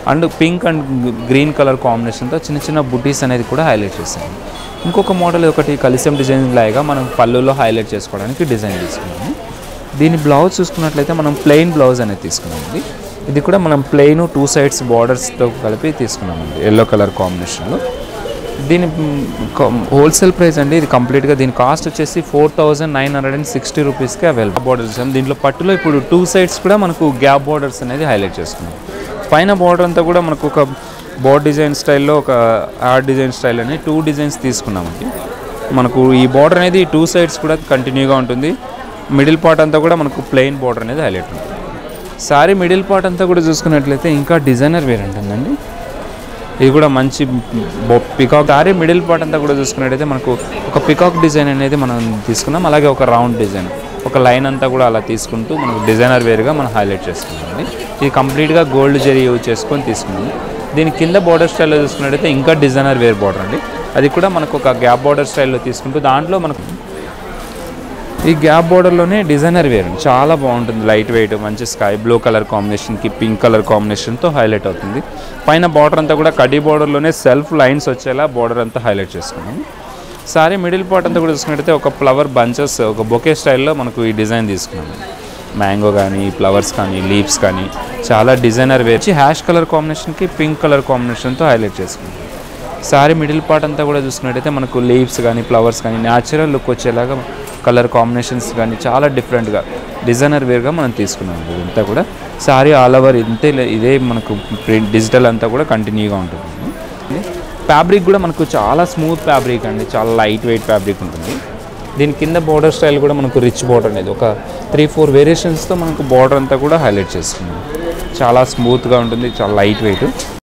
and pink and green colour కాంబినేషన్తో చిన్న చిన్న బుటీస్ అనేది కూడా హైలైట్ చేశాను ఇంకొక మోడల్ ఒకటి కలిసం డిజైన్ లాగా మనం పళ్ళులో హైలైట్ చేసుకోవడానికి డిజైన్ తీసుకున్నాము దీని బ్లౌజ్ చూసుకున్నట్లయితే మనం ప్లెయిన్ బ్లౌజ్ అనేది తీసుకున్నామండి ఇది కూడా మనం ప్లెయిన్ టూ సైడ్స్ బార్డర్స్తో కలిపి తీసుకున్నామండి ఎల్లో కలర్ కాంబినేషన్లో దీని హోల్సేల్ ప్రైస్ అండి ఇది కంప్లీట్గా దీని కాస్ట్ వచ్చేసి four thousand nine hundred and sixty రూపీస్కి అవైలబుల్ బార్డర్స్ దీంట్లో పట్టులో ఇప్పుడు టూ సైడ్స్ కూడా మనకు గ్యాప్ బార్డర్స్ అనేది హైలైట్ చేసుకున్నాం పైన బార్డర్ అంతా కూడా మనకు ఒక బోర్డ్ డిజైన్ స్టైల్లో ఒక ఆర్ట్ డిజైన్ స్టైల్ అని టూ డిజైన్స్ తీసుకున్నామండి మనకు ఈ బార్డర్ అనేది టూ సైడ్స్ కూడా కంటిన్యూగా ఉంటుంది మిడిల్ పార్ట్ అంతా కూడా మనకు ప్లెయిన్ బార్డర్ అనేది హైలైట్ ఉంటుంది సారీ మిడిల్ పార్ట్ అంతా కూడా చూసుకున్నట్లయితే ఇంకా డిజైనర్ వేర్ ఉంటుందండి ఇది కూడా మంచి పికాక్ సారీ మిడిల్ పార్ట్ అంతా కూడా చూసుకున్నట్టయితే మనకు ఒక పికాక్ డిజైన్ అనేది మనం తీసుకున్నాం అలాగే ఒక రౌండ్ డిజైన్ ఒక లైన్ అంతా కూడా అలా తీసుకుంటూ మనకు డిజైనర్ వేర్గా మనం హైలైట్ చేసుకున్నామండి ఇది కంప్లీట్గా గోల్డ్ జరీ యూజ్ చేసుకొని తీసుకున్నాము దీని కింద బార్డర్ స్టైల్లో చూసుకున్నట్టయితే ఇంకా డిజైనర్ వేర్ బార్డర్ అండి అది కూడా మనకు ఒక గ్యాప్ బార్డర్ స్టైల్లో తీసుకుంటూ దాంట్లో మనకు ఈ గ్యాప్ బోర్డర్లోనే డిజైనర్ వేర్ చాలా బాగుంటుంది లైట్ వెయిట్ మంచి స్కై బ్లూ కలర్ కాంబినేషన్కి పింక్ కలర్ కాంబినేషన్తో హైలైట్ అవుతుంది పైన బార్డర్ అంతా కూడా కడీ బార్డర్లోనే సెల్ఫ్ లైన్స్ వచ్చేలా బార్డర్ అంతా హైలైట్ చేసుకున్నాం సారీ మిడిల్ పార్ట్ అంతా కూడా చూసుకున్నట్టయితే ఒక ఫ్లవర్ బంచెస్ ఒక బొకే స్టైల్లో మనకు ఈ డిజైన్ తీసుకున్నాం మ్యాంగో కానీ ఫ్లవర్స్ కానీ లీవ్స్ కానీ చాలా డిజైనర్ వేర్చి హ్యాష్ కలర్ కాంబినేషన్కి పింక్ కలర్ కాంబినేషన్తో హైలైట్ చేసుకున్నాం సారీ మిడిల్ పార్ట్ అంతా కూడా చూసుకున్నట్టయితే మనకు లీవ్స్ కానీ ఫ్లవర్స్ కానీ న్యాచురల్ లుక్ వచ్చేలాగా కలర్ కాంబినేషన్స్ కానీ చాలా డిఫరెంట్గా డిజైనర్ వేర్గా మనం తీసుకున్నాం ఇదంతా కూడా సారీ ఆల్ ఓవర్ ఇంతే లే- ఇదే మనకు ప్రింట్ డిజిటల్ అంతా కూడా కంటిన్యూగా ఉంటుంది ఫ్యాబ్రిక్ కూడా మనకు చాలా స్మూత్ ఫ్యాబ్రిక్ అండి చాలా లైట్ వెయిట్ ఫ్యాబ్రిక్ ఉంటుంది దీని కింద బార్డర్ స్టైల్ కూడా మనకు రిచ్ బార్డర్ అనేది ఒక త్రీ ఫోర్ వేరియేషన్స్తో మనకు బార్డర్ అంతా కూడా హైలైట్ చేస్తుంది చాలా స్మూత్గా ఉంటుంది చాలా లైట్ వెయిట్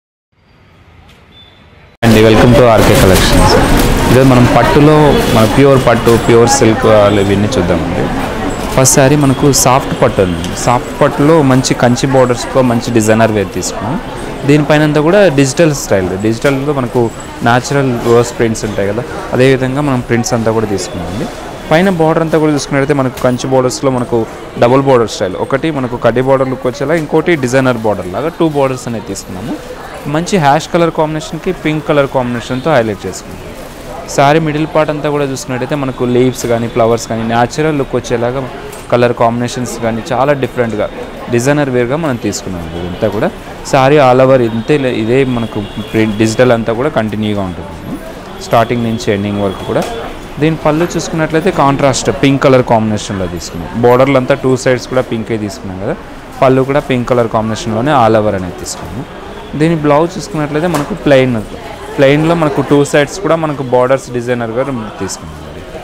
అండి వెల్కమ్ టు ఆర్కే కలెక్షన్స్ ఇదే మనం పట్టులో మన ప్యూర్ పట్టు ప్యూర్ సిల్క్ ఇవన్నీ చూద్దామండి ఫస్ట్ సారీ మనకు సాఫ్ట్ పట్టు ఉంది సాఫ్ట్ పట్టులో మంచి కంచి బార్డర్స్తో మంచి డిజైనర్ వేర్ తీసుకున్నాం దీనిపైన అంతా కూడా డిజిటల్ స్టైల్ డిజిటల్లో మనకు న్యాచురల్ రోజ్ ప్రింట్స్ ఉంటాయి కదా అదేవిధంగా మనం ప్రింట్స్ అంతా కూడా తీసుకున్నామండి పైన బార్డర్ అంతా కూడా చూసుకున్నట్టయితే మనకు కంచి బార్డర్స్లో మనకు డబుల్ బార్డర్ స్టైల్ ఒకటి మనకు కడ్డీ బార్డర్ లుక్ వచ్చేలా ఇంకోటి డిజైనర్ బార్డర్ లాగా టూ బార్డర్స్ అనేది తీసుకున్నాము మంచి హ్యాష్ కలర్ కాంబినేషన్కి పింక్ కలర్ కాంబినేషన్తో హైలైట్ చేసుకున్నాం సారీ మిడిల్ పార్ట్ అంతా కూడా చూసుకున్నట్టయితే మనకు లీవ్స్ కానీ ఫ్లవర్స్ కానీ న్యాచురల్ లుక్ వచ్చేలాగా కలర్ కాంబినేషన్స్ కానీ చాలా డిఫరెంట్గా డిజైనర్ వేర్గా మనం తీసుకున్నాం ఇదంతా కూడా సారీ ఆల్ ఓవర్ ఇంతే లే- ఇదే మనకు ప్రింట్ డిజిటల్ అంతా కూడా కంటిన్యూగా ఉంటుంది స్టార్టింగ్ నుంచి ఎండింగ్ వరకు కూడా దీని పళ్ళు చూసుకున్నట్లయితే కాంట్రాస్ట్ పింక్ కలర్ కాంబినేషన్లో తీసుకున్నాం బోర్డర్లు అంతా టూ సైడ్స్ కూడా పింకే తీసుకున్నాం కదా పళ్ళు కూడా పింక్ కలర్ కాంబినేషన్లోనే ఆల్ ఓవర్ అనేది తీసుకున్నాము దీని బ్లౌజ్ చూసుకున్నట్లయితే మనకు ప్లెయిన్ ప్లెయిన్లో మనకు టూ సైడ్స్ కూడా మనకు బార్డర్స్ డిజైనర్గా తీసుకున్నాం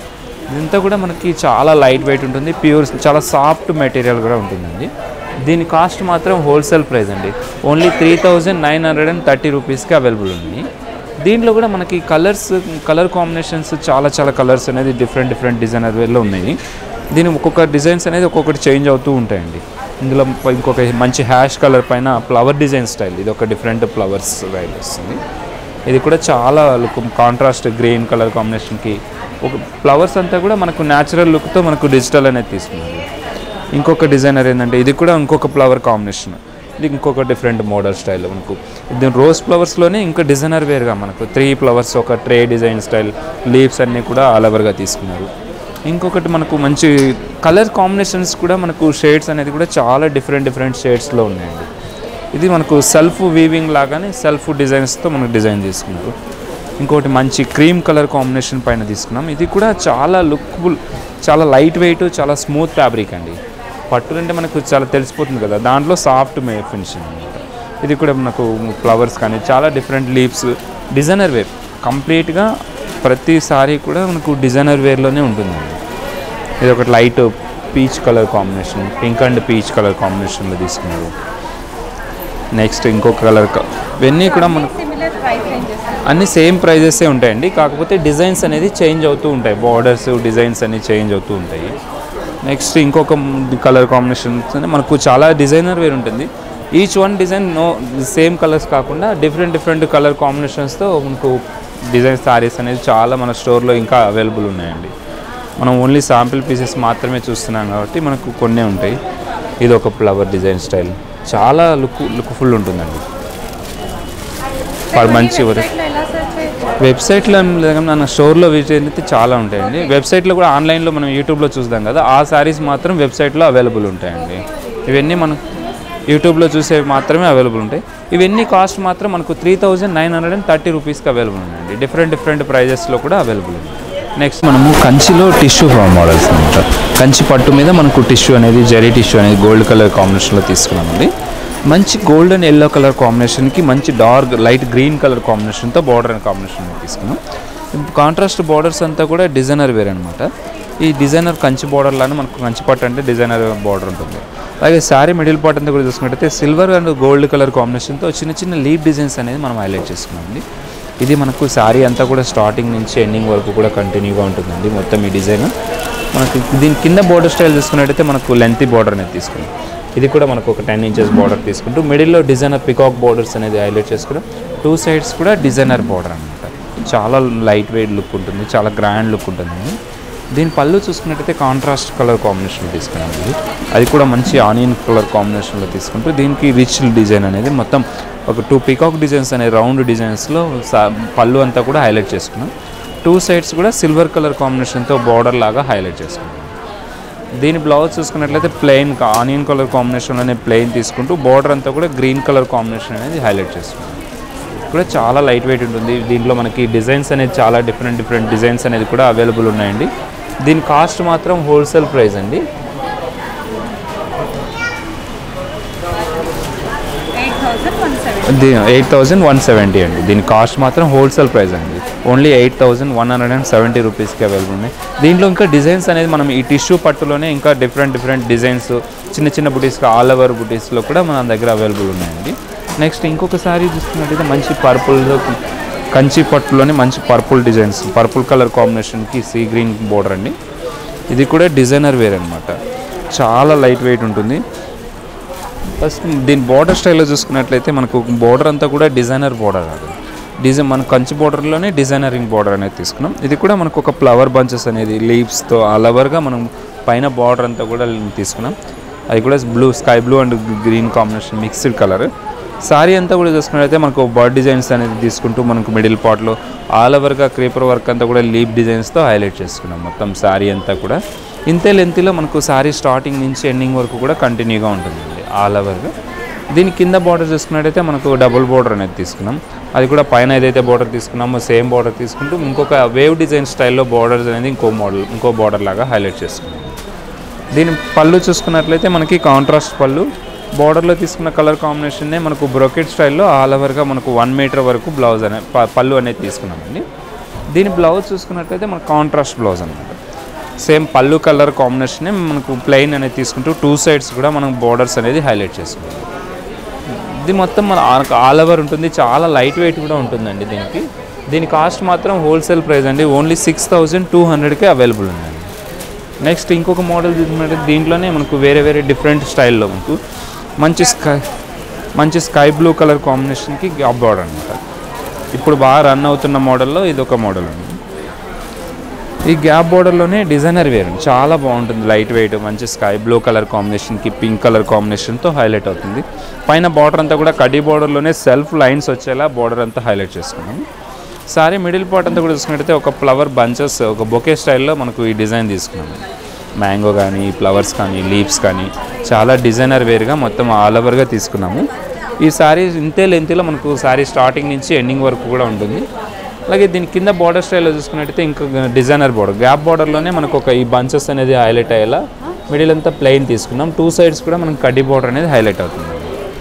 ఇదంతా కూడా మనకి చాలా లైట్ వెయిట్ ఉంటుంది ప్యూర్ చాలా సాఫ్ట్ మెటీరియల్ కూడా ఉంటుందండి దీని కాస్ట్ మాత్రం హోల్సేల్ ప్రైస్ అండి only three thousand nine hundred and thirty రూపీస్కి అవైలబుల్ ఉంది దీంట్లో కూడా మనకి కలర్స్ కలర్ కాంబినేషన్స్ చాలా చాలా కలర్స్ అనేది డిఫరెంట్ డిఫరెంట్ డిజైనర్ వేలో ఉన్నాయి దీని ఒక్కొక్క డిజైన్స్ అనేది ఒక్కొక్కటి చేంజ్ అవుతూ ఉంటాయండి ఇందులో ఇంకొక మంచి హ్యాష్ కలర్ పైన ఫ్లవర్ డిజైన్ స్టైల్ ఇది ఒక డిఫరెంట్ ఫ్లవర్స్ స్టైల్ వస్తుంది ఇది కూడా చాలా లుక్ కాంట్రాస్ట్ గ్రీన్ కలర్ కాంబినేషన్కి ఒక ఫ్లవర్స్ అంతా కూడా మనకు న్యాచురల్ లుక్తో మనకు డిజిటల్ అనేది తీసుకున్నారు ఇంకొక డిజైనర్ ఏంటంటే ఇది కూడా ఇంకొక ఫ్లవర్ కాంబినేషన్ ఇది ఇంకొక డిఫరెంట్ మోడల్ స్టైల్ మనకు ఇది రోజ్ ఫ్లవర్స్లోనే ఇంకా డిజైనర్ వేర్గా మనకు త్రీ ఫ్లవర్స్ ఒక ట్రే డిజైన్ స్టైల్ లీవ్స్ అన్నీ కూడా ఆల్ ఓవర్గా తీసుకున్నారు ఇంకొకటి మనకు మంచి కలర్ కాంబినేషన్స్ కూడా మనకు షేడ్స్ అనేది కూడా చాలా డిఫరెంట్ డిఫరెంట్ షేడ్స్లో ఉన్నాయండి ఇది మనకు సెల్ఫ్ వీవింగ్ లాగానే సెల్ఫ్ డిజైన్స్తో మనకు డిజైన్ తీసుకున్నారు ఇంకోటి మంచి క్రీమ్ కలర్ కాంబినేషన్ పైన తీసుకున్నాం ఇది కూడా చాలా లుక్ఫుల్ చాలా లైట్ వెయిట్ చాలా స్మూత్ ఫ్యాబ్రిక్ అండి పట్టు అంటే మనకు చాలా తెలిసిపోతుంది కదా దాంట్లో సాఫ్ట్ మే ఫినిషింగ్ అనమాట ఇది కూడా మనకు ఫ్లవర్స్ కానీ చాలా డిఫరెంట్ లీవ్స్ డిజైనర్ వేర్ కంప్లీట్గా ప్రతి సారీ కూడా మనకు డిజైనర్ వేర్లోనే ఉంటుందండి ఇది ఒకటి light peach colour combination pink and peach colour కాంబినేషన్లో తీసుకున్నారు నెక్స్ట్ ఇంకొక కలర్ ఇవన్నీ కూడా మనకు సిమిలర్ ప్రైస్ రేంజెస్ అన్ని సేమ్ ప్రైజెసే ఉంటాయండి కాకపోతే డిజైన్స్ అనేది చేంజ్ అవుతూ ఉంటాయి బార్డర్స్ డిజైన్స్ అన్ని చేంజ్ అవుతూ ఉంటాయి నెక్స్ట్ ఇంకొక కలర్ కాంబినేషన్స్ మనకు చాలా డిజైనర్ వేర్ ఉంటుంది each one design no same colours కాకుండా డిఫరెంట్ డిఫరెంట్ కలర్ కాంబినేషన్స్తో మనకు డిజైన్ సారీస్ అనేది చాలా మన స్టోర్లో ఇంకా అవైలబుల్ ఉన్నాయండి మనం ఓన్లీ శాంపిల్ పీసెస్ మాత్రమే చూస్తున్నాం కాబట్టి మనకు కొన్నే ఉంటాయి ఇది ఒక ఫ్లవర్ డిజైన్ స్టైల్ చాలా లుక్ లుక్ఫుల్ ఉంటుందండి ప- మంచి వర్క్ వెబ్సైట్లో ఎలా సెర్చ్ చేయొచ్చు వెబ్సైట్లో ఏం లేదు కానీ మన స్టోర్లో విజిట్ అయితే చాలా ఉంటాయండి వెబ్సైట్లో కూడా ఆన్లైన్లో మనం యూట్యూబ్లో చూద్దాం కదా ఆ శారీస్ మాత్రం వెబ్సైట్లో అవైలబుల్ ఉంటాయండి ఇవన్నీ మనం యూట్యూబ్లో చూసేవి మాత్రమే అవైలబుల్ ఉంటాయి ఇవన్నీ కాస్ట్ మాత్రం మనకు three thousand nine hundred and thirty రూపీస్కి అవైలబుల్ ఉన్నాయండి డిఫరెంట్ డిఫరెంట్ ప్రైజెస్లో కూడా అవైలబుల్ ఉంది నెక్స్ట్ మనము కంచిలో టిష్యూ మోడల్స్ అనమాట కంచి పట్టు మీద మనకు టిష్యూ అనేది జరీ టిష్యూ అనేది గోల్డ్ కలర్ కాంబినేషన్లో తీసుకున్నామండి మంచి గోల్డెన్ ఎల్లో కలర్ కాంబినేషన్కి మంచి డార్క్ లైట్ గ్రీన్ కలర్ కాంబినేషన్తో బార్డర్ అండ్ కాంబినేషన్ తీసుకున్నాం కాంట్రాస్ట్ బార్డర్స్ అంతా కూడా డిజైనర్ వేర్ అనమాట ఈ డిజైనర్ కంచి బార్డర్ లానే మనకు కంచి పట్టు అంటే డిజైనర్ బార్డర్ ఉంటుంది అలాగే శారీ మిడిల్ పార్ట్ అంతా కూడా చూసుకున్నట్టయితే సిల్వర్ అండ్ గోల్డ్ కలర్ కాంబినేషన్తో చిన్న చిన్న లీప్ డిజైన్స్ అనేది మనం హైలైట్ చేసుకున్నామండి ఇది మనకు శారీ అంతా కూడా స్టార్టింగ్ నుంచి ఎండింగ్ వరకు కూడా కంటిన్యూగా ఉంటుందండి మొత్తం ఈ డిజైన్ మనకి దీని కింద బోర్డర్ స్టైల్ చూసుకున్నట్టయితే మనకు లెంతీ బార్డర్ అనేది తీసుకున్నాం ఇది కూడా మనకు ఒక టెన్ ఇంచెస్ బార్డర్ తీసుకుంటూ మిడిల్లో డిజైనర్ పికాక్ బార్డర్స్ అనేది హైలైట్ చేసుకున్నాం టూ సైడ్స్ కూడా డిజైనర్ బార్డర్ అనమాట చాలా లైట్ వెయిట్ లుక్ ఉంటుంది చాలా గ్రాండ్ లుక్ ఉంటుంది దీని పళ్ళు చూసుకున్నట్టయితే కాంట్రాస్ట్ కలర్ కాంబినేషన్లో తీసుకున్నాం ఇది అది కూడా మంచి ఆనియన్ కలర్ కాంబినేషన్లో తీసుకుంటూ దీనికి రిచ్ డిజైన్ అనేది మొత్తం ఒక టూ పికాక్ డిజైన్స్ అనే రౌండ్ డిజైన్స్లో పళ్ళు అంతా కూడా హైలైట్ చేసుకున్నాం టూ సైడ్స్ కూడా సిల్వర్ కలర్ కాంబినేషన్తో బార్డర్ లాగా హైలైట్ చేసుకున్నాం దీని బ్లౌజ్ చూసుకున్నట్లయితే ప్లెయిన్ ఆనియన్ కలర్ కాంబినేషన్లోనే ప్లెయిన్ తీసుకుంటూ బార్డర్ అంతా కూడా గ్రీన్ కలర్ కాంబినేషన్ అనేది హైలైట్ చేసుకున్నాం కూడా చాలా లైట్ వెయిట్ ఉంటుంది దీంట్లో మనకి డిజైన్స్ అనేది చాలా డిఫరెంట్ డిఫరెంట్ డిజైన్స్ అనేది కూడా అవైలబుల్ ఉన్నాయండి దీని కాస్ట్ మాత్రం హోల్సేల్ ప్రైస్ అండి ఎయిట్ థౌసండ్ వన్ సెవెన్ దీ ఎయిట్ థౌజండ్ వన్ సెవెంటీ అండి దీని కాస్ట్ మాత్రం హోల్సేల్ ప్రైస్ అండి only eight thousand one hundred and seventy రూపీస్కి అవైలబుల్ ఉన్నాయి దీంట్లో ఇంకా డిజైన్స్ అనేది మనం ఈ టిష్యూ పట్టులోనే ఇంకా డిఫరెంట్ డిఫరెంట్ డిజైన్స్ చిన్న చిన్న బుటీస్కి ఆల్ ఓవర్ బుటీస్లో కూడా మన దగ్గర అవైలబుల్ ఉన్నాయండి నెక్స్ట్ ఇంకొక సారీ చూస్తున్నట్టయితే మంచి పర్పుల్ కంచి పట్టులోనే మంచి పర్పుల్ డిజైన్స్ పర్పుల్ కలర్ కాంబినేషన్కి సీ గ్రీన్ బోర్డర్ అండి ఇది కూడా డిజైనర్ వేర్ అనమాట చాలా లైట్ వెయిట్ ఉంటుంది ఫస్ట్ దీని బార్డర్ స్టైల్లో చూసుకున్నట్లయితే మనకు బార్డర్ అంతా కూడా డిజైనర్ బార్డర్ అది డిజైన్ మన కంచి బార్డర్లోనే డిజైనరింగ్ బార్డర్ అనేది తీసుకున్నాం ఇది కూడా మనకు ఒక ఫ్లవర్ బంచెస్ అనేది లీవ్స్తో ఆల్ ఓవర్గా మనం పైన బార్డర్ అంతా కూడా తీసుకున్నాం అది కూడా blue sky blue and green combination mixed colour sari అంతా కూడా చూసుకున్నట్లయితే మనకు బర్డ్ డిజైన్స్ అనేది తీసుకుంటూ మనకు మిడిల్ పార్ట్లో ఆల్ ఓవర్గా క్రీపర్ వర్క్ అంతా కూడా లీప్ డిజైన్స్తో హైలైట్ చేసుకున్నాం మొత్తం సారీ అంతా కూడా ఇంతే లెంత్లో మనకు సారీ స్టార్టింగ్ నుంచి ఎండింగ్ వరకు కూడా కంటిన్యూగా ఉంటుందండి ఆల్ ఓవర్గా దీని కింద బార్డర్ చూసుకున్నట్టయితే మనకు డబుల్ బార్డర్ అనేది తీసుకున్నాం అది కూడా పైన ఏదైతే బార్డర్ తీసుకున్నామో సేమ్ బార్డర్ తీసుకుంటూ ఇంకొక వేవ్ డిజైన్ స్టైల్లో బార్డర్స్ అనేది ఇంకో మోడల్ ఇంకో బార్డర్ లాగా హైలైట్ చేసుకున్నాం దీని పళ్ళు చూసుకున్నట్లయితే మనకి కాంట్రాస్ట్ పళ్ళు బార్డర్లో తీసుకున్న కలర్ కాంబినేషన్నే మనకు బ్రొకెట్ స్టైల్లో ఆల్ ఓవర్గా మనకు వన్ మీటర్ వరకు బ్లౌజ్ అనే ప- పళ్ళు అనేది తీసుకున్నామండి దీని బ్లౌజ్ చూసుకున్నట్లయితే మనకు కాంట్రాస్ట్ బ్లౌజ్ అనమాట సేమ్ పళ్ళు కలర్ కాంబినేషనే మనకు ప్లెయిన్ అనేది తీసుకుంటూ టూ సైడ్స్ కూడా మనం బార్డర్స్ అనేది హైలైట్ చేసుకుంటాం ఇది మొత్తం మన ఆల్ ఓవర్ ఉంటుంది చాలా లైట్ వెయిట్ కూడా ఉంటుందండి దీనికి దీని కాస్ట్ మాత్రం హోల్సేల్ ప్రైస్ అండి ఓన్లీ సిక్స్ థౌజండ్ టూ హండ్రెడ్కే అవైలబుల్ ఉందండి నెక్స్ట్ ఇంకొక మోడల్ చూసుకున్నట్టు దీంట్లోనే మనకు వేరే వేరే డిఫరెంట్ స్టైల్లో మనకు మంచి స్కై మంచి స్కై బ్లూ కలర్ కాంబినేషన్కి గ్యాప్ బార్డర్ అనమాట ఇప్పుడు బాగా రన్ అవుతున్న మోడల్లో ఇది ఒక మోడల్ అండి ఈ గ్యాప్ బోర్డర్లోనే డిజైనర్ వేర్ చాలా బాగుంటుంది లైట్ వెయిట్ మంచి స్కై బ్లూ కలర్ కాంబినేషన్కి పింక్ కలర్ కాంబినేషన్తో హైలైట్ అవుతుంది పైన బార్డర్ అంతా కూడా కడీ బార్డర్లోనే సెల్ఫ్ లైన్స్ వచ్చేలా బార్డర్ అంతా హైలైట్ చేసుకున్నాం సారీ మిడిల్ పార్ట్ అంతా కూడా చూసుకున్నట్టయితే ఒక ఫ్లవర్ బంచెస్ ఒక బొకే స్టైల్లో మనకు ఈ డిజైన్ తీసుకున్నాం మ్యాంగో కానీ ఫ్లవర్స్ కానీ లీవ్స్ కానీ చాలా డిజైనర్ వేర్గా మొత్తం ఆల్ ఓవర్గా తీసుకున్నాము ఈ సారీ ఇంతే లెంత్లో మనకు సారీ స్టార్టింగ్ నుంచి ఎండింగ్ వరకు కూడా ఉంటుంది అలాగే దీని కింద బార్డర్ స్టైల్లో చూసుకున్నట్టయితే ఇంకా డిజైనర్ బార్డర్ గ్యాప్ బార్డర్లోనే మనకు ఒక ఈ బంచెస్ అనేది హైలైట్ అయ్యేలా మిడిల్ అంతా ప్లెయిన్ తీసుకున్నాం టూ సైడ్స్ కూడా మనకు కడ్డీ బార్డర్ అనేది హైలైట్ అవుతుంది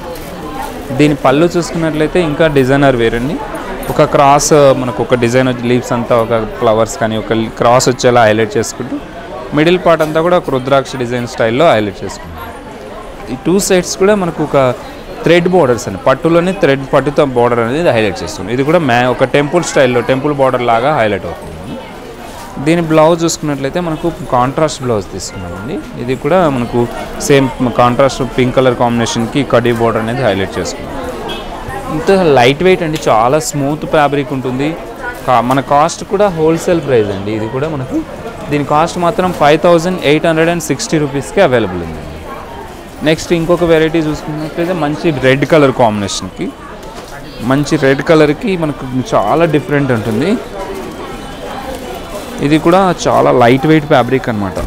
దీని పళ్ళు చూసుకున్నట్లయితే ఇంకా డిజైనర్ వేరండి ఒక క్రాస్ మనకు ఒక డిజైన్ లీవ్స్ అంతా ఒక ఫ్లవర్స్ కానీ ఒక క్రాస్ వచ్చేలా హైలైట్ చేసుకుంటూ మిడిల్ పార్ట్ అంతా కూడా ఒక రుద్రాక్ష డిజైన్ స్టైల్లో హైలైట్ చేసుకుంటాం ఈ టూ సైడ్స్ కూడా మనకు ఒక థ్రెడ్ బార్డర్స్ అని పట్టులోనే థ్రెడ్ పట్టుతో బార్డర్ అనేది హైలైట్ చేస్తుంది ఇది కూడా మ్యా ఒక టెంపుల్ స్టైల్లో టెంపుల్ బార్డర్ లాగా హైలైట్ అవుతుంది దీని బ్లౌజ్ చూసుకున్నట్లయితే మనకు కాంట్రాస్ట్ బ్లౌజ్ తీసుకున్నామండి ఇది కూడా మనకు సేమ్ కాంట్రాస్ట్ పింక్ కలర్ కాంబినేషన్కి కడీ బార్డర్ అనేది హైలైట్ చేసుకున్నాం ఇంత లైట్ వెయిట్ అండి చాలా స్మూత్ ఫ్యాబ్రిక్ ఉంటుంది కా- మన కాస్ట్ కూడా హోల్సేల్ ప్రైస్ అండి ఇది కూడా మనకు దీని కాస్ట్ మాత్రం five thousand eight hundred and sixty రూపీస్కి అవైలబుల్ ఉంది నెక్స్ట్ ఇంకొక వెరైటీ చూసుకున్నట్లయితే మంచి రెడ్ కలర్ కాంబినేషన్కి మంచి రెడ్ కలర్కి మనకు చాలా డిఫరెంట్ ఉంటుంది ఇది కూడా చాలా లైట్ వెయిట్ ఫ్యాబ్రిక్ అనమాట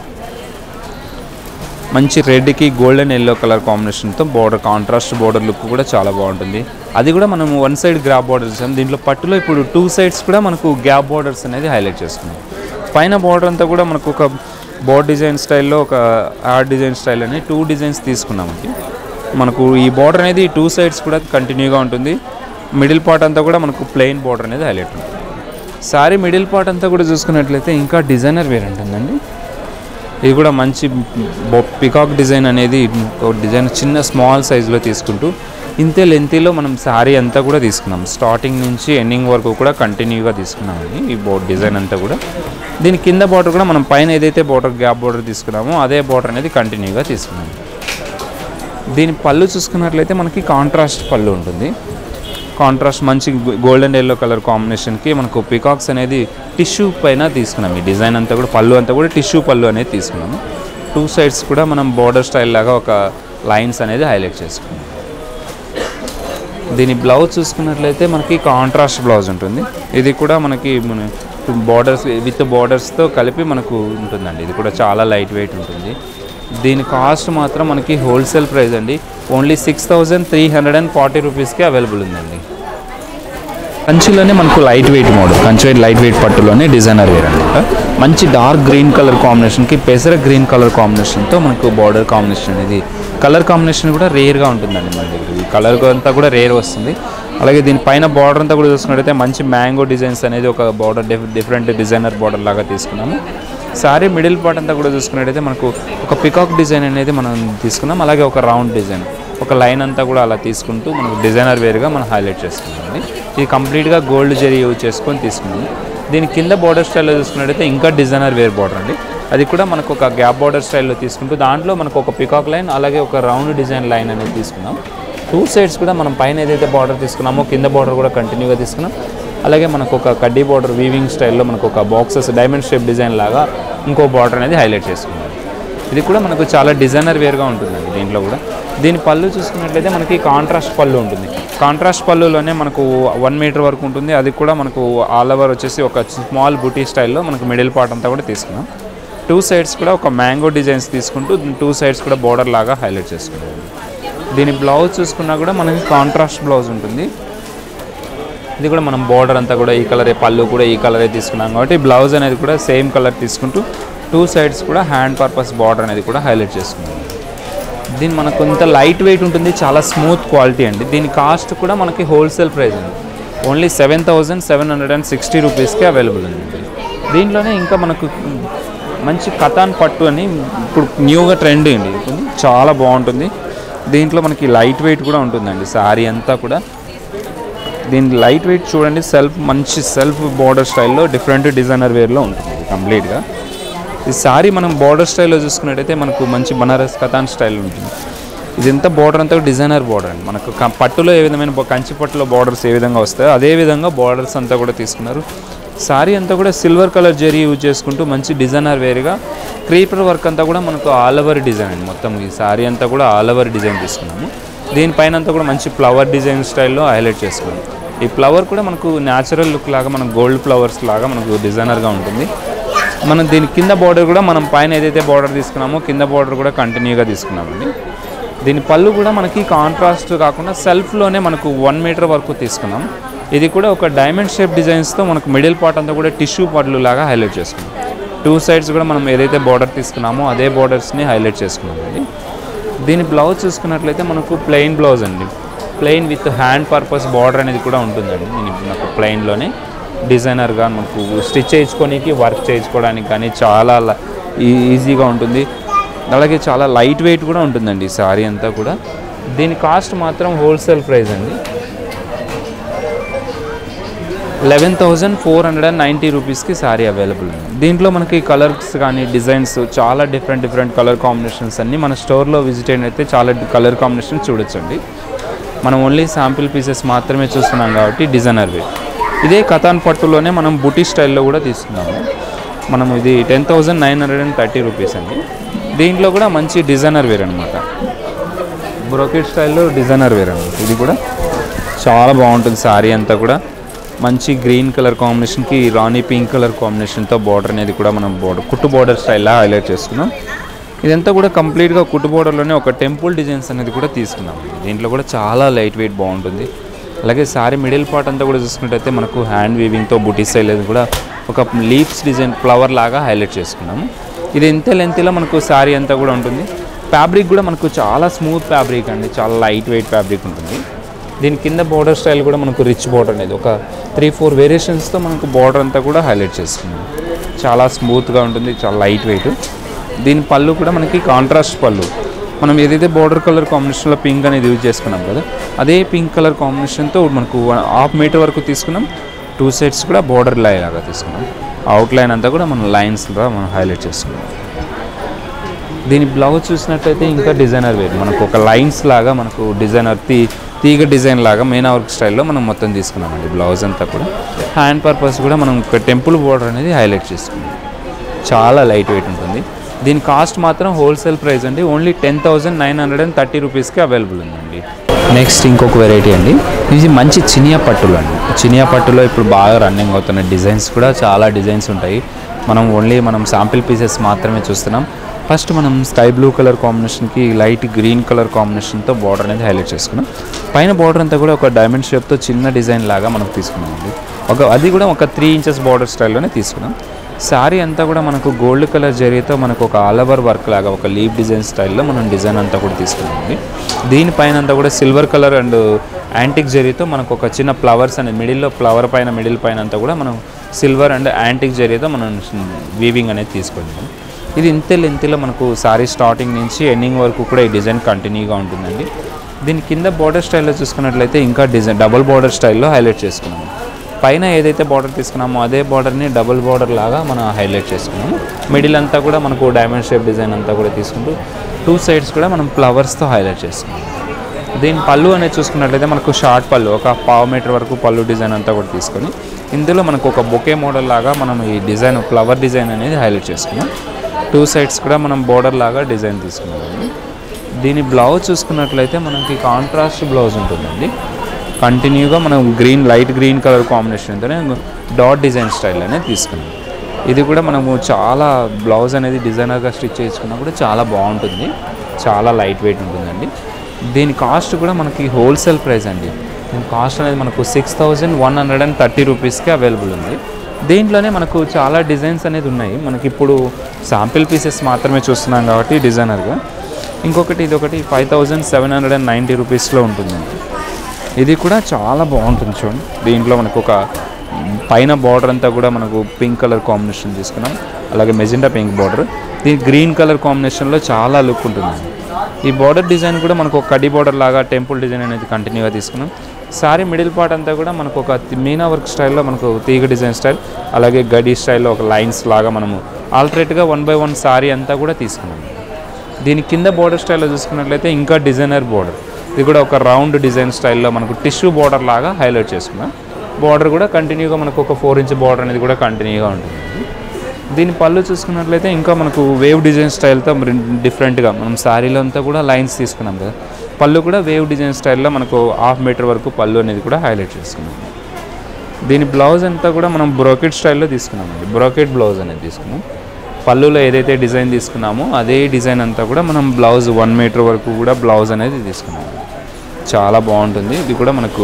మంచి రెడ్కి గోల్డెన్ ఎల్లో కలర్ కాంబినేషన్తో బోర్డర్ కాంట్రాస్ట్ బోర్డర్ లుక్ కూడా చాలా బాగుంటుంది అది కూడా మనం వన్ సైడ్ గ్యాప్ బోర్డర్ ఇస్తాం దీంట్లో పట్టులో ఇప్పుడు టూ సైడ్స్ కూడా మనకు గ్యాప్ బోర్డర్స్ అనేది హైలైట్ చేసుకున్నాం పైన బోర్డర్ అంతా కూడా మనకు ఒక బోర్డ్ డిజైన్ స్టైల్లో ఒక ఆర్ట్ డిజైన్ స్టైల్ అని టూ డిజైన్స్ తీసుకున్నామండి మనకు ఈ బోర్డర్ అనేది టూ సైడ్స్ కూడా కంటిన్యూగా ఉంటుంది మిడిల్ పార్ట్ అంతా కూడా మనకు ప్లెయిన్ బోర్డర్ అనేది హైలైట్ ఉంటుంది సారీ మిడిల్ పార్ట్ అంతా కూడా చూసుకున్నట్లయితే ఇంకా డిజైనర్ వేర్ ఉంటుందండి ఇది కూడా మంచి బొ- పికాక్ డిజైన్ అనేది ఒక డిజైన్ చిన్న స్మాల్ సైజులో తీసుకుంటూ ఇంతే లెంతీలో మనం శారీ అంతా కూడా తీసుకున్నాం స్టార్టింగ్ నుంచి ఎండింగ్ వరకు కూడా కంటిన్యూగా తీసుకున్నామండి ఈ బోర్డ్ డిజైన్ అంతా కూడా దీని కింద బార్డర్ కూడా మనం పైన ఏదైతే బార్డర్ గ్యాప్ బార్డర్ తీసుకున్నామో అదే బార్డర్ అనేది కంటిన్యూగా తీసుకున్నాం దీని పళ్ళు చూసుకున్నట్లయితే మనకి కాంట్రాస్ట్ పళ్ళు ఉంటుంది కాంట్రాస్ట్ మంచి గోల్డెన్ ఎల్లో కలర్ కాంబినేషన్కి మనకు పికాక్స్ అనేది టిష్యూ పైన తీసుకున్నాం ఈ డిజైన్ అంతా కూడా పళ్ళు అంతా కూడా టిష్యూ పళ్ళు అనేది తీసుకున్నాము టూ సైడ్స్ కూడా మనం బోర్డర్ స్టైల్ లాగా ఒక లైన్స్ అనేది హైలైట్ చేసుకున్నాం దీని బ్లౌజ్ చూసుకున్నట్లయితే మనకి కాంట్రాస్ట్ బ్లౌజ్ ఉంటుంది ఇది కూడా మనకి బార్డర్స్ విత్ బార్డర్స్తో కలిపి మనకు ఉంటుందండి ఇది కూడా చాలా లైట్ వెయిట్ ఉంటుంది దీని కాస్ట్ మాత్రం మనకి హోల్సేల్ ప్రైస్ అండి only six thousand three hundred and forty రూపీస్కి అవైలబుల్ ఉందండి కంచిలోనే మనకు light weight model Kanchi weight light weight పట్టులోనే డిజైనర్ వేర్ అనమాట మంచి డార్క్ గ్రీన్ కలర్ కాంబినేషన్కి పెసర గ్రీన్ కలర్ కాంబినేషన్తో మనకు బార్డర్ కాంబినేషన్ అనేది కలర్ కాంబినేషన్ కూడా రేర్గా ఉంటుందండి మన దగ్గర ఈ కలర్ అంతా కూడా రేర్ వస్తుంది అలాగే దీని పైన బార్డర్ అంతా కూడా చూసుకున్నట్టయితే మంచి మ్యాంగో డిజైన్స్ అనేది ఒక బార్డర్ డిఫరెంట్ డిజైనర్ బార్డర్ లాగా తీసుకున్నాము సారీ మిడిల్ పార్ట్ అంతా కూడా చూసుకున్నట్టయితే మనకు ఒక పికాక్ డిజైన్ అనేది మనం తీసుకున్నాం అలాగే ఒక రౌండ్ డిజైన్ ఒక లైన్ అంతా కూడా అలా తీసుకుంటూ మనకు డిజైనర్ వేర్గా మనం హైలైట్ చేసుకున్నామండి ఇది కంప్లీట్గా గోల్డ్ జెరీ యూజ్ చేసుకొని తీసుకున్నాము దీని కింద బార్డర్ స్టైల్లో చూసుకున్నట్టయితే ఇంకా డిజైనర్ వేర్ బార్డర్ అండి అది కూడా మనకు ఒక గ్యాప్ బార్డర్ స్టైల్లో తీసుకుంటూ దాంట్లో మనకు ఒక పికాక్ లైన్ అలాగే ఒక రౌండ్ డిజైన్ లైన్ అనేది తీసుకున్నాం టూ సైడ్స్ కూడా మనం పైన ఏదైతే బార్డర్ తీసుకున్నామో కింద బార్డర్ కూడా కంటిన్యూగా తీసుకున్నాం అలాగే మనకు ఒక కడ్డీ బార్డర్ వీవింగ్ స్టైల్లో మనకు ఒక బాక్సెస్ డైమండ్ షేప్ డిజైన్ లాగా ఇంకో బార్డర్ అనేది హైలైట్ చేసుకున్నాం ఇది కూడా మనకు చాలా డిజైనర్ వేర్గా ఉంటుందండి దీంట్లో కూడా దీని పళ్ళు చూసుకున్నట్లయితే మనకి కాంట్రాస్ట్ పళ్ళు ఉంటుంది కాంట్రాస్ట్ పళ్ళులోనే మనకు వన్ మీటర్ వరకు ఉంటుంది అది కూడా మనకు ఆల్ ఓవర్ వచ్చేసి ఒక స్మాల్ బుటీ స్టైల్లో మనకు మిడిల్ పార్ట్ అంతా కూడా తీసుకున్నాం టూ సైడ్స్ కూడా ఒక మ్యాంగో డిజైన్స్ తీసుకుంటూ టూ సైడ్స్ కూడా బార్డర్ లాగా హైలైట్ చేసుకున్నాం దీని బ్లౌజ్ చూసుకున్నా కూడా మనకి కాంట్రాస్ట్ బ్లౌజ్ ఉంటుంది ఇది కూడా మనం బార్డర్ అంతా కూడా ఈ కలరే పళ్ళు కూడా ఈ కలరే తీసుకున్నాం కాబట్టి బ్లౌజ్ అనేది కూడా సేమ్ కలర్ తీసుకుంటూ టూ సైడ్స్ కూడా హ్యాండ్ పర్పస్ బార్డర్ అనేది కూడా హైలైట్ చేసుకున్నాం దీని మనకు కొంత లైట్ వెయిట్ ఉంటుంది చాలా స్మూత్ క్వాలిటీ అండి దీని కాస్ట్ కూడా మనకి హోల్సేల్ ప్రైస్ అండి only seven thousand seven hundred and sixty రూపీస్కి అవైలబుల్ ఉంది దీంట్లోనే ఇంకా మనకు మంచి కథాన్ పట్టు అని ఇప్పుడు న్యూగా ట్రెండ్ అండి ఇది కొంచెం చాలా బాగుంటుంది దీంట్లో మనకి లైట్ వెయిట్ కూడా ఉంటుందండి సారీ అంతా కూడా దీని లైట్ వెయిట్ చూడండి సెల్ఫ్ మంచి సెల్ఫ్ బార్డర్ స్టైల్లో డిఫరెంట్ డిజైనర్ వేర్లో ఉంటుంది ఇది కంప్లీట్గా ఈ సారీ మనం బార్డర్ స్టైల్లో చూసుకున్నట్టయితే మనకు మంచి బనారస్ కథాన్ స్టైల్ ఉంటుంది ఇదంతా బార్డర్ అంతా డిజైనర్ బార్డర్ అండి మనకు క- పట్టులో ఏ విధమైన బ- కంచి పట్టులో బార్డర్స్ ఏ విధంగా వస్తాయో అదే విధంగా బార్డర్స్ అంతా కూడా తీసుకున్నారు సారీ అంతా కూడా సిల్వర్ కలర్ జరీ యూజ్ చేసుకుంటూ మంచి డిజైనర్ వేరుగా క్రీపర్ వర్క్ అంతా కూడా మనకు ఆల్ ఓవర్ డిజైన్ అండి మొత్తం ఈ సారీ అంతా కూడా ఆల్ ఓవర్ డిజైన్ తీసుకున్నాము దీనిపైన అంతా కూడా మంచి ఫ్లవర్ డిజైన్ స్టైల్లో హైలైట్ చేసుకున్నాం ఈ ఫ్లవర్ కూడా మనకు న్యాచురల్ లుక్ లాగా మనకు గోల్డ్ ఫ్లవర్స్ లాగా మనకు డిజైనర్గా ఉంటుంది మనం దీని కింద బార్డర్ కూడా మనం పైన ఏదైతే బార్డర్ తీసుకున్నామో కింద బార్డర్ కూడా కంటిన్యూగా తీసుకున్నామండి దీని పళ్ళు కూడా మనకి కాంట్రాస్ట్ కాకుండా సెల్ఫ్లోనే మనకు వన్ మీటర్ వరకు తీసుకున్నాం ఇది కూడా ఒక డైమండ్ షేప్ డిజైన్స్తో మనకు మిడిల్ పార్ట్ అంతా కూడా టిష్యూ పళ్ళు లాగా హైలైట్ చేసుకున్నాం టూ సైడ్స్ కూడా మనం ఏదైతే బార్డర్ తీసుకున్నామో అదే బార్డర్స్ని హైలైట్ చేసుకున్నామండి దీని బ్లౌజ్ చూసుకున్నట్లయితే మనకు ప్లెయిన్ బ్లౌజ్ అండి plain with hand purpose border అనేది కూడా ఉంటుందండి దీని మనకు ప్లెయిన్లోనే డిజైనర్గా మనకు స్టిచ్ చేయించుకోనికి వర్క్ చేయించుకోవడానికి కానీ చాలా ల- ఈ- ఈజీగా ఉంటుంది అలాగే చాలా లైట్ వెయిట్ కూడా ఉంటుందండి ఈ సారీ అంతా కూడా దీని కాస్ట్ మాత్రం హోల్సేల్ ప్రైస్ అండి eleven thousand four hundred and ninety రూపీస్కి శారీ అవైలబుల్ ఉంది దీంట్లో మనకి కలర్స్ కానీ డిజైన్స్ చాలా డిఫరెంట్ డిఫరెంట్ కలర్ కాంబినేషన్స్ అన్ని మన స్టోర్లో విజిట్ అయినైతే చాలా కలర్ కాంబినేషన్స్ చూడొచ్చండి మనం ఓన్లీ శాంపిల్ పీసెస్ మాత్రమే చూస్తున్నాం కాబట్టి డిజైనర్ వేర్ ఇదే కథాన్ పట్టులోనే మనం బుటీ స్టైల్లో కూడా తీసుకున్నాము మనం ఇది ten thousand nine hundred and thirty rupees అండి దీంట్లో కూడా మంచి డిజైనర్ వేర్ అనమాట బ్రోకెట్ స్టైల్లో డిజైనర్ వేర్ అనమాట ఇది కూడా చాలా బాగుంటుంది శారీ అంతా కూడా మంచి గ్రీన్ కలర్ కాంబినేషన్కి రాణి పింక్ కలర్ కాంబినేషన్తో బార్డర్ అనేది కూడా మనం బార్డర్ కుట్టు బార్డర్ స్టైల్లా హైలైట్ చేసుకున్నాం ఇదంతా కూడా కంప్లీట్గా కుట్టు బార్డర్లోనే ఒక టెంపుల్ డిజైన్స్ అనేది కూడా తీసుకున్నాం దీంట్లో కూడా చాలా లైట్ వెయిట్ బాగుంటుంది అలాగే సారీ మిడిల్ పార్ట్ అంతా కూడా చూసుకున్నట్టయితే మనకు హ్యాండ్ వీవింగ్తో బుటీ స్టైల్ అది కూడా ఒక లీవ్స్ డిజైన్ ఫ్లవర్ లాగా హైలైట్ చేసుకున్నాము ఇది ఎంత లెంత్లో మనకు శారీ అంతా కూడా ఉంటుంది ఫ్యాబ్రిక్ కూడా మనకు చాలా స్మూత్ ఫ్యాబ్రిక్ అండి చాలా లైట్ వెయిట్ ఫ్యాబ్రిక్ ఉంటుంది దీని కింద బార్డర్ స్టైల్ కూడా మనకు రిచ్ బార్డర్ అనేది ఒక త్రీ ఫోర్ వేరియేషన్స్తో మనకు బార్డర్ అంతా కూడా హైలైట్ చేసుకున్నాం చాలా స్మూత్గా ఉంటుంది చాలా లైట్ వెయిట్ దీని పళ్ళు కూడా మనకి కాంట్రాస్ట్ పళ్ళు మనం ఏదైతే బార్డర్ కలర్ కాంబినేషన్లో పింక్ అనేది యూజ్ చేసుకున్నాం కదా అదే పింక్ కలర్ కాంబినేషన్తో మనకు హాఫ్ మీటర్ వరకు తీసుకున్నాం టూ సైడ్స్ కూడా బార్డర్ లైన్ లాగా తీసుకున్నాం అవుట్ లైన్ అంతా కూడా మనం లైన్స్లో మనం హైలైట్ చేసుకున్నాం దీని బ్లౌజ్ చూసినట్టయితే ఇంకా డిజైనర్ వేరు మనకు ఒక లైన్స్ లాగా మనకు డిజైనర్ తీ తీగ డిజైన్ లాగా మెయిన్ వర్క్ స్టైల్లో మనం మొత్తం తీసుకున్నామండి బ్లౌజ్ అంతా కూడా హ్యాండ్ పర్పస్ కూడా మనం ఒక టెంపుల్ బోర్డర్ అనేది హైలైట్ చేసుకున్నాం చాలా లైట్ వెయిట్ ఉంటుంది దీని కాస్ట్ మాత్రం హోల్సేల్ ప్రైస్ అండి only ten thousand nine hundred and thirty రూపీస్కి అవైలబుల్ ఉందండి నెక్స్ట్ ఇంకొక వెరైటీ అండి ఇది మంచి చినియా పట్టులు అండి చినియా పట్టులో ఇప్పుడు బాగా రన్నింగ్ అవుతున్న డిజైన్స్ కూడా చాలా డిజైన్స్ ఉంటాయి మనం ఓన్లీ మనం శాంపిల్ పీసెస్ మాత్రమే చూస్తున్నాం ఫస్ట్ మనం స్కై బ్లూ కలర్ కాంబినేషన్కి లైట్ గ్రీన్ కలర్ కాంబినేషన్తో బార్డర్ అనేది హైలైట్ చేసుకున్నాం పైన బార్డర్ అంతా కూడా ఒక డైమండ్ షేప్తో చిన్న డిజైన్ లాగా మనం తీసుకున్నాం అండి ఒక అది కూడా ఒక త్రీ ఇంచెస్ బార్డర్ స్టైల్లోనే తీసుకున్నాం శారీ అంతా కూడా మనకు గోల్డ్ కలర్ జరీతో మనకు ఒక ఆల్ ఓవర్ వర్క్ లాగా ఒక లీవ్ డిజైన్ స్టైల్లో మనం డిజైన్ అంతా కూడా తీసుకున్నామండి దీనిపైన అంతా కూడా సిల్వర్ కలర్ అండ్ యాంటిక్ జరీతో మనకు ఒక చిన్న ఫ్లవర్స్ అనేది మిడిల్లో ఫ్లవర్ పైన మిడిల్ పైన అంతా కూడా మనం సిల్వర్ అండ్ యాంటిక్ జరీతో మనం వీవింగ్ అనేది తీసుకున్నాం ఇది ఇంతెల్ ఇంతలో మనకు సారీ స్టార్టింగ్ నుంచి ఎండింగ్ వరకు కూడా ఈ డిజైన్ కంటిన్యూగా ఉంటుందండి దీని కింద బార్డర్ స్టైల్లో చూసుకున్నట్లయితే ఇంకా డిజైన్ డబుల్ బార్డర్ స్టైల్లో హైలైట్ చేసుకున్నాము పైన ఏదైతే బార్డర్ తీసుకున్నామో అదే బార్డర్ని డబుల్ బార్డర్ లాగా మనం హైలైట్ చేసుకున్నాము మిడిల్ అంతా కూడా మనకు డైమండ్ షేప్ డిజైన్ అంతా కూడా తీసుకుంటూ టూ సైడ్స్ కూడా మనం ఫ్లవర్స్తో హైలైట్ చేసుకున్నాం దీని పళ్ళు అనేది చూసుకున్నట్లయితే మనకు షార్ట్ పళ్ళు ఒక పావు మీటర్ వరకు పళ్ళు డిజైన్ అంతా కూడా తీసుకొని ఇందులో మనకు ఒక బొకే మోడల్ లాగా మనం ఈ డిజైన్ ఫ్లవర్ డిజైన్ అనేది హైలైట్ చేసుకున్నాం టూ సైడ్స్ కూడా మనం బోర్డర్ లాగా డిజైన్ తీసుకున్నామండి దీని బ్లౌజ్ చూసుకున్నట్లయితే మనకి కాంట్రాస్ట్ బ్లౌజ్ ఉంటుందండి కంటిన్యూగా మనం గ్రీన్ లైట్ గ్రీన్ కలర్ కాంబినేషన్తోనే డాట్ డిజైన్ స్టైల్ అనేది తీసుకున్నాం ఇది కూడా మనము చాలా బ్లౌజ్ అనేది డిజైనర్గా స్టిచ్ చేసుకున్నా కూడా చాలా బాగుంటుంది చాలా లైట్ వెయిట్ ఉంటుందండి దీని కాస్ట్ కూడా మనకి హోల్సేల్ ప్రైస్ అండి దీని కాస్ట్ అనేది మనకు six thousand one hundred and thirty రూపీస్కి అవైలబుల్ ఉంది దీంట్లోనే మనకు చాలా డిజైన్స్ అనేది ఉన్నాయి మనకి ఇప్పుడు శాంపిల్ పీసెస్ మాత్రమే చూస్తున్నాం కాబట్టి డిజైనర్గా ఇంకొకటి ఇది ఒకటి five thousand seven hundred and ninety రూపీస్లో ఉంటుందండి ఇది కూడా చాలా బాగుంటుంది చూడండి దీంట్లో మనకు ఒక పైన బార్డర్ అంతా కూడా మనకు పింక్ కలర్ కాంబినేషన్ తీసుకున్నాం అలాగే మెజెండా పింక్ బార్డర్ దీని గ్రీన్ కలర్ కాంబినేషన్లో చాలా లుక్ ఉంటుందండి ఈ బార్డర్ డిజైన్ కూడా మనకు ఒక కడ్డీ బార్డర్ లాగా టెంపుల్ డిజైన్ అనేది కంటిన్యూగా తీసుకున్నాం సారీ మిడిల్ పార్ట్ అంతా కూడా మనకు ఒక తి- మీనా వర్క్ స్టైల్లో మనకు తీగ డిజైన్ స్టైల్ అలాగే గడి స్టైల్లో ఒక లైన్స్ లాగా మనము ఆల్టరేట్గా వన్ బై వన్ సారీ అంతా కూడా తీసుకున్నాం దీని కింద బోర్డర్ స్టైల్లో చూసుకున్నట్లయితే ఇంకా డిజైనర్ బోర్డర్ ఇది కూడా ఒక రౌండ్ డిజైన్ స్టైల్లో మనకు టిష్యూ బోర్డర్ లాగా హైలైట్ చేసుకున్నాం బార్డర్ కూడా కంటిన్యూగా మనకు ఒక ఫోర్ ఇంచ్ బార్డర్ అనేది కూడా కంటిన్యూగా ఉంటుంది దీని పళ్ళు చూసుకున్నట్లయితే ఇంకా మనకు వేవ్ డిజైన్ స్టైల్తో డిఫరెంట్గా మనం శారీలో అంతా కూడా లైన్స్ తీసుకున్నాం కదా పళ్ళు కూడా వేవ్ డిజైన్ స్టైల్లో మనకు హాఫ్ మీటర్ వరకు పళ్ళు అనేది కూడా హైలైట్ చేసుకున్నాం దీని బ్లౌజ్ అంతా కూడా మనం బ్రోకెట్ స్టైల్లో తీసుకున్నామండి బ్రోకెట్ బ్లౌజ్ అనేది తీసుకున్నాం పళ్ళులో ఏదైతే డిజైన్ తీసుకున్నామో అదే డిజైన్ అంతా కూడా మనం బ్లౌజ్ వన్ మీటర్ వరకు కూడా బ్లౌజ్ అనేది తీసుకున్నాం చాలా బాగుంటుంది ఇది కూడా మనకు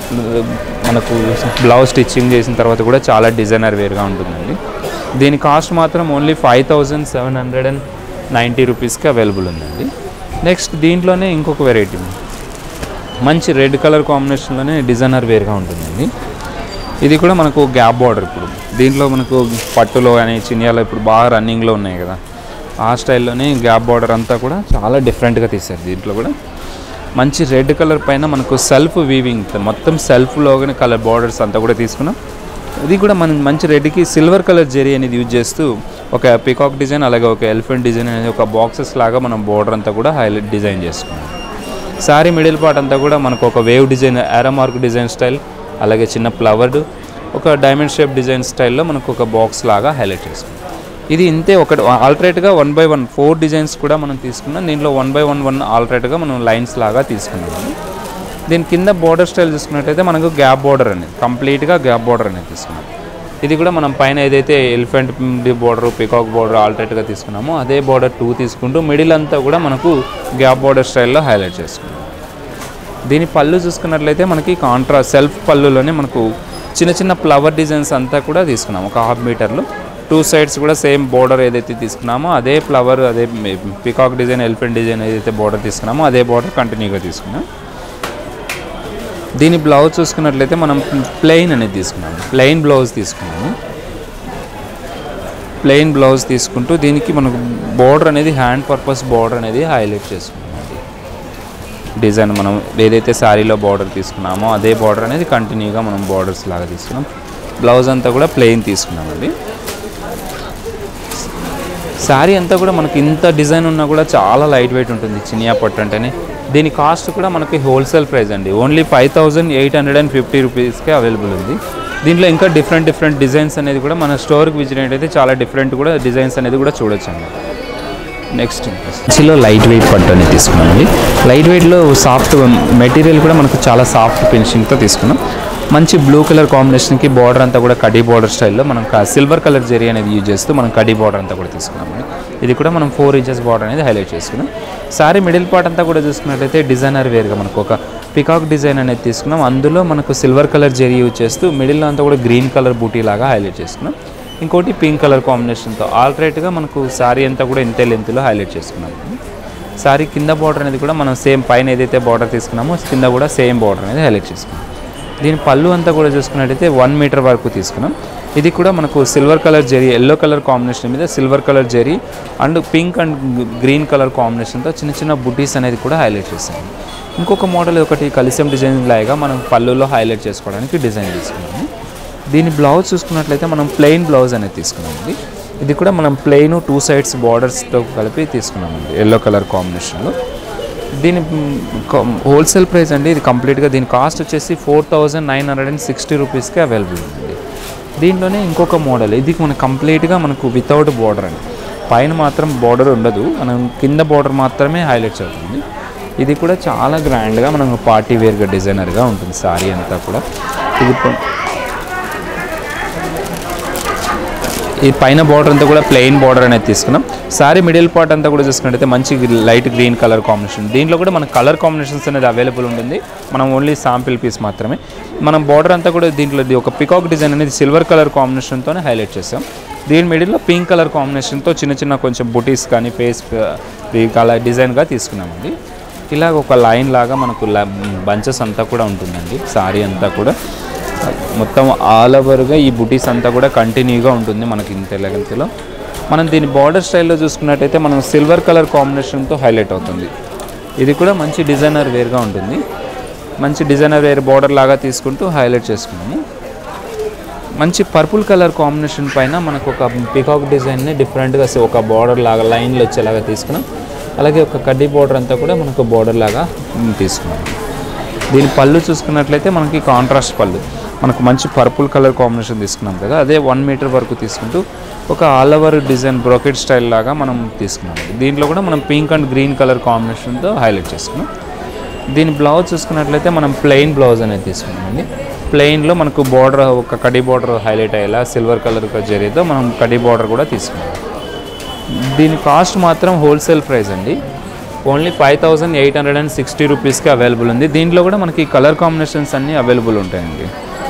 మనకు బ్లౌజ్ స్టిచ్చింగ్ చేసిన తర్వాత కూడా చాలా డిజైనర్ వేర్గా ఉంటుందండి దీని కాస్ట్ మాత్రం only five thousand seven hundred and ninety రూపీస్కి అవైలబుల్ ఉందండి నెక్స్ట్ దీంట్లోనే ఇంకొక వెరైటీ మంచి రెడ్ కలర్ కాంబినేషన్లోనే డిజైనర్ వేర్గా ఉంటుందండి ఇది కూడా మనకు గ్యాప్ బార్డర్ ఇప్పుడు దీంట్లో మనకు పట్టులో కానీ చినియాలో ఇప్పుడు బాగా రన్నింగ్లో ఉన్నాయి కదా ఆ స్టైల్లోనే గ్యాప్ బార్డర్ అంతా కూడా చాలా డిఫరెంట్గా తీశారు దీంట్లో కూడా మంచి రెడ్ కలర్ పైన మనకు సెల్ఫ్ వీవింగ్ మొత్తం సెల్ఫ్లోగానే కలర్ బార్డర్స్ అంతా కూడా తీసుకున్నాం ఇది కూడా మనం మంచి రెడ్కి సిల్వర్ కలర్ జెరీ అనేది యూజ్ చేస్తూ ఒక పికాక్ డిజైన్ అలాగే ఒక ఎలిఫెంట్ డిజైన్ అనేది ఒక బాక్సెస్ లాగా మనం బార్డర్ అంతా కూడా హైలైట్ డిజైన్ చేసుకున్నాం సారీ మిడిల్ పార్ట్ అంతా కూడా మనకు ఒక wave design arrow mark design style అలాగే చిన్న ఫ్లవర్డ్ ఒక డైమండ్ షేప్ డిజైన్ స్టైల్లో మనకు ఒక బాక్స్ లాగా హైలైట్ చేసుకున్నాం ఇది ఇంతే ఒక ఆల్టరేట్గా one by one four designs కూడా మనం తీసుకున్నాం దీంట్లో వన్ బై వన్ వన్ ఆల్టరేట్గా మనం లైన్స్ లాగా తీసుకున్నాం దీని కింద బోర్డర్ స్టైల్ చూసుకున్నట్టయితే మనకు గ్యాప్ బోర్డర్ అనేది కంప్లీట్గా గ్యాప్ బోర్డర్ అనేది తీసుకున్నాం ఇది కూడా మనం పైన ఏదైతే ఎలిఫెంట్ బోర్డర్ పికాక్ బోర్డర్ ఆల్టరేట్గా తీసుకున్నామో అదే బోర్డర్ టూ తీసుకుంటూ మిడిల్ అంతా కూడా మనకు గ్యాప్ బోర్డర్ స్టైల్లో హైలైట్ చేసుకున్నాం దీని పళ్ళు చూసుకున్నట్లయితే మనకి కాంట్రా సెల్ఫ్ పళ్ళులోనే మనకు చిన్న చిన్న ఫ్లవర్ డిజైన్స్ అంతా కూడా తీసుకున్నాం ఒక హాఫ్ మీటర్లో టూ సైడ్స్ కూడా సేమ్ బోర్డర్ ఏదైతే తీసుకున్నామో అదే ఫ్లవర్ అదే పికాక్ డిజైన్ ఎలిఫెంట్ డిజైన్ ఏదైతే బోర్డర్ తీసుకున్నామో అదే బోర్డర్ కంటిన్యూగా తీసుకున్నాం దీని బ్లౌజ్ చూసుకున్నట్లయితే మనం ప్లెయిన్ అనేది తీసుకున్నాము ప్లెయిన్ బ్లౌజ్ తీసుకున్నాము ప్లెయిన్ బ్లౌజ్ తీసుకుంటూ దీనికి మనకు బోర్డర్ అనేది హ్యాండ్ పర్పస్ బోర్డర్ అనేది హైలైట్ చేసుకున్నాం డిజైన్ మనం ఏదైతే శారీలో బార్డర్ తీసుకున్నామో అదే బార్డర్ అనేది కంటిన్యూగా మనం బార్డర్స్ లాగా తీసుకున్నాం బ్లౌజ్ అంతా కూడా ప్లెయిన్ తీసుకున్నామండి శారీ అంతా కూడా మనకి ఇంత డిజైన్ ఉన్నా కూడా చాలా లైట్ వెయిట్ ఉంటుంది చినియా పట్టు అంటేనే దీని కాస్ట్ కూడా మనకి హోల్సేల్ ప్రైస్ అండి only five thousand eight hundred and fifty రూపీస్కే అవైలబుల్ ఉంది దీంట్లో ఇంకా డిఫరెంట్ డిఫరెంట్ డిజైన్స్ అనేది కూడా మన స్టోర్కి విజిట్ అయితే చాలా డిఫరెంట్ కూడా డిజైన్స్ అనేది కూడా చూడొచ్చు అండి నెక్స్ట్ మంచిలో లైట్ వెయిట్ పట్టు అనేది తీసుకున్నామండి లైట్ వెయిట్లో సాఫ్ట్ మెటీరియల్ కూడా మనకు చాలా సాఫ్ట్ ఫినిషింగ్తో తీసుకున్నాం మంచి బ్లూ కలర్ కాంబినేషన్కి బార్డర్ అంతా కూడా కడీ బార్డర్ స్టైల్లో మనం సిల్వర్ కలర్ జెరీ అనేది యూజ్ చేస్తూ మనం కడీ బార్డర్ అంతా కూడా తీసుకున్నామండి ఇది కూడా మనం ఫోర్ ఇంచెస్ బార్డర్ అనేది హైలైట్ చేసుకున్నాం సారీ మిడిల్ పార్ట్ అంతా కూడా చూసుకున్నట్లయితే డిజైనర్ వేర్గా మనకు ఒక పికాక్ డిజైన్ అనేది తీసుకున్నాం అందులో మనకు సిల్వర్ కలర్ జెరీ యూజ్ చేస్తూ మిడిల్లో అంతా కూడా గ్రీన్ కలర్ బూటీ లాగా హైలైట్ చేసుకున్నాం ఇంకోటి పింక్ కలర్ కాంబినేషన్తో ఆల్టరేట్గా మనకు శారీ అంతా కూడా ఇంతే లెంత్లో హైలైట్ చేసుకున్నాం శారీ కింద బార్డర్ అనేది కూడా మనం సేమ్ పైన ఏదైతే బార్డర్ తీసుకున్నామో కింద కూడా సేమ్ బార్డర్ అనేది హైలైట్ చేసుకున్నాం దీని పళ్ళు అంతా కూడా చూసుకున్నట్టయితే వన్ మీటర్ వరకు తీసుకున్నాం ఇది కూడా మనకు సిల్వర్ కలర్ జెరీ ఎల్లో కలర్ కాంబినేషన్ మీద సిల్వర్ కలర్ జెరీ and pink and green colour కాంబినేషన్తో చిన్న చిన్న బుటీస్ అనేది కూడా హైలైట్ చేసాము ఇంకొక మోడల్ ఒకటి కలిసం డిజైన్ లాగా మనం పళ్ళులో హైలైట్ చేసుకోవడానికి డిజైన్ తీసుకున్నాము దీని బ్లౌజ్ చూసుకున్నట్లయితే మనం ప్లెయిన్ బ్లౌజ్ అనేది తీసుకున్నామండి ఇది కూడా మనం ప్లెయిన్ టూ సైడ్స్ బార్డర్స్తో కలిపి తీసుకున్నామండి ఎల్లో కలర్ కాంబినేషన్లో దీని హోల్సేల్ ప్రైస్ అండి ఇది కంప్లీట్గా దీని కాస్ట్ వచ్చేసి four thousand nine hundred and sixty రూపీస్కి అవైలబుల్ ఉంది దీంట్లోనే ఇంకొక మోడల్ ఇది మన కంప్లీట్గా మనకు వితౌట్ బార్డర్ అండి పైన మాత్రం బార్డర్ ఉండదు మనం కింద బార్డర్ మాత్రమే హైలైట్స్ అవుతుంది ఇది కూడా చాలా గ్రాండ్గా మనం పార్టీ వేర్గా డిజైనర్గా ఉంటుంది సారీ అంతా కూడా ఇది ప- ఈ పైన బార్డర్ అంతా కూడా ప్లెయిన్ బార్డర్ అనేది తీసుకున్నాం సారీ మిడిల్ పార్ట్ అంతా కూడా చూసుకున్నట్టయితే మంచి లైట్ గ్రీన్ కలర్ కాంబినేషన్ దీంట్లో కూడా మన కలర్ కాంబినేషన్స్ అనేది అవైలబుల్ ఉంటుంది మనం ఓన్లీ శాంపిల్ పీస్ మాత్రమే మనం బార్డర్ అంతా కూడా దీంట్లో ఇది ఒక పికాక్ డిజైన్ అనేది సిల్వర్ కలర్ కాంబినేషన్తోనే హైలైట్ చేసాం దీని మిడిల్లో పింక్ కలర్ కాంబినేషన్తో చిన్న చిన్న కొంచెం బుటీస్ కానీ ఫేస్ కలర్ డిజైన్గా తీసుకున్నామండి ఇలాగ ఒక లైన్ లాగా మనకు బంచెస్ అంతా కూడా ఉంటుందండి సారీ అంతా కూడా మొత్తం ఆల్ ఓవర్గా ఈ బుటీస్ అంతా కూడా కంటిన్యూగా ఉంటుంది మనకి ఇంత లెగంతలో మనం దీని బార్డర్ స్టైల్లో చూసుకున్నట్టయితే మనం సిల్వర్ కలర్ కాంబినేషన్తో హైలైట్ అవుతుంది ఇది కూడా మంచి డిజైనర్ వేర్గా ఉంటుంది మంచి డిజైనర్ వేర్ బార్డర్ లాగా తీసుకుంటూ హైలైట్ చేసుకున్నాము మంచి పర్పుల్ కలర్ కాంబినేషన్ పైన మనకు ఒక పికాక్ డిజైన్ని డిఫరెంట్గా ఒక బార్డర్ లాగా లైన్లు వచ్చేలాగా తీసుకున్నాం అలాగే ఒక కడ్డీ బార్డర్ అంతా కూడా మనకు బార్డర్ లాగా మ్, తీసుకున్నాం దీని పళ్ళు చూసుకున్నట్లయితే మనకి కాంట్రాస్ట్ పళ్ళు మనకు మంచి పర్పుల్ కలర్ కాంబినేషన్ తీసుకున్నాం కదా అదే వన్ మీటర్ వరకు తీసుకుంటూ ఒక all over design brocade style లాగా మనం తీసుకున్నాం దీంట్లో కూడా మనం పింక్ అండ్ గ్రీన్ కలర్ కాంబినేషన్తో హైలైట్ చేసుకున్నాం దీని బ్లౌజ్ చూసుకున్నట్లయితే మనం ప్లెయిన్ బ్లౌజ్ అనేది తీసుకున్నామండి ప్లెయిన్లో మనకు బార్డర్ ఒక కడీ బార్డర్ హైలైట్ అయ్యేలా సిల్వర్ కలర్ జరీతో మనం కడీ బార్డర్ కూడా తీసుకున్నాం దీని కాస్ట్ మాత్రం హోల్సేల్ ప్రైస్ అండి only five thousand eight hundred and sixty రూపీస్కి అవైలబుల్ ఉంది దీంట్లో కూడా మనకి కలర్ కాంబినేషన్స్ అన్నీ అవైలబుల్ ఉంటాయండి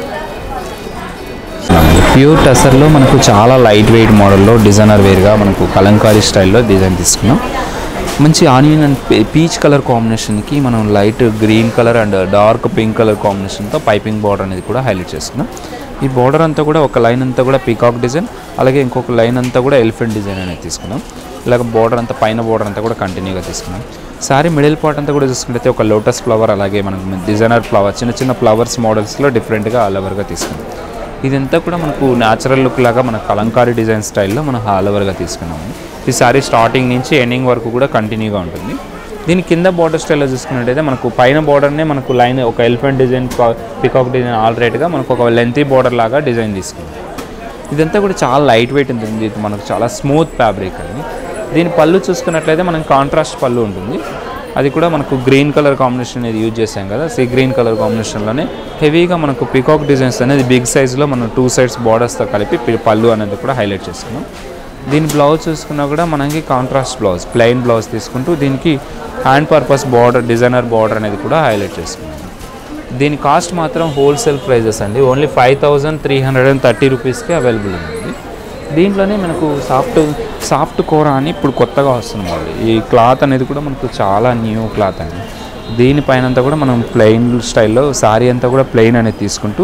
ప్యూర్ టసర్లో మనకు చాలా లైట్ వెయిట్ మోడల్లో డిజైనర్ వేర్గా మనకు కలంకారీ స్టైల్లో డిజైన్ తీసుకున్నాం మంచి ఆనియన్ అండ్ పీచ్ కలర్ కాంబినేషన్కి మనం light green colour and dark pink colour కాంబినేషన్తో పైపింగ్ బార్డర్ అనేది కూడా హైలైట్ చేసుకున్నాం ఈ బార్డర్ అంతా కూడా ఒక లైన్ అంతా కూడా పీకాక్ డిజైన్ అలాగే ఇంకొక లైన్ అంతా కూడా ఎలిఫెంట్ డిజైన్ అనేది తీసుకున్నాం ఇలాగ బార్డర్ అంతా పైన బార్డర్ అంతా కూడా కంటిన్యూగా తీసుకున్నాం సారీ మిడిల్ పార్ట్ అంతా కూడా చూసుకుంటే ఒక లోటస్ ఫ్లవర్ అలాగే మనకు డిజైనర్ ఫ్లవర్ చిన్న చిన్న ఫ్లవర్స్ మోడల్స్లో డిఫరెంట్గా ఆల్ ఓవర్గా తీసుకున్నాం ఇదంతా కూడా మనకు న్యాచురల్ లుక్ లాగా మన కలంకారీ డిజైన్ స్టైల్లో మనం ఆల్ ఓవర్గా తీసుకున్నాము ఈ సారీ స్టార్టింగ్ నుంచి ఎండింగ్ వరకు కూడా కంటిన్యూగా ఉంటుంది దీని కింద బార్డర్ స్టైల్లో చూసుకున్నట్టయితే మనకు పైన బార్డర్నే మనకు లైన్ ఒక ఎలిఫెంట్ డిజైన్ పికాక్ డిజైన్ ఆల్రెడీగా మనకు ఒక లెంతీ బార్డర్ లాగా డిజైన్ తీసుకున్నాం ఇదంతా కూడా చాలా లైట్ వెయిట్ ఉంటుంది ఇది మనకు చాలా స్మూత్ ఫ్యాబ్రిక్ అని దీని పళ్ళు చూసుకున్నట్లయితే మనం కాంట్రాస్ట్ పళ్ళు ఉంటుంది అది కూడా మనకు గ్రీన్ కలర్ కాంబినేషన్ అనేది యూజ్ చేసాం కదా సీ గ్రీన్ కలర్ కాంబినేషన్లోనే హెవీగా మనకు పికాక్ డిజైన్స్ అనేది బిగ్ సైజ్లో మనం టూ సైడ్స్ బార్డర్స్తో కలిపి పి- పళ్ళు అనేది కూడా హైలైట్ చేసుకున్నాం దీని బ్లౌజ్ చూసుకున్నా కూడా మనకి కాంట్రాస్ట్ బ్లౌజ్ ప్లెయిన్ బ్లౌజ్ తీసుకుంటూ దీనికి hand purpose border designer border అనేది కూడా హైలైట్ చేసుకున్నాం దీని కాస్ట్ మాత్రం హోల్సేల్ ప్రైజెస్ అండి only five thousand three hundred and thirty రూపీస్కి అవైలబుల్ ఉంది దీంట్లోనే మనకు సాఫ్ట్ సాఫ్ట్ కూర అని ఇప్పుడు కొత్తగా వస్తుంది మళ్ళీ ఈ క్లాత్ అనేది కూడా మనకు చాలా న్యూ క్లాత్ అండి దీనిపైన అంతా కూడా మనం ప్లెయిన్ స్టైల్లో శారీ అంతా కూడా ప్లెయిన్ అనేది తీసుకుంటూ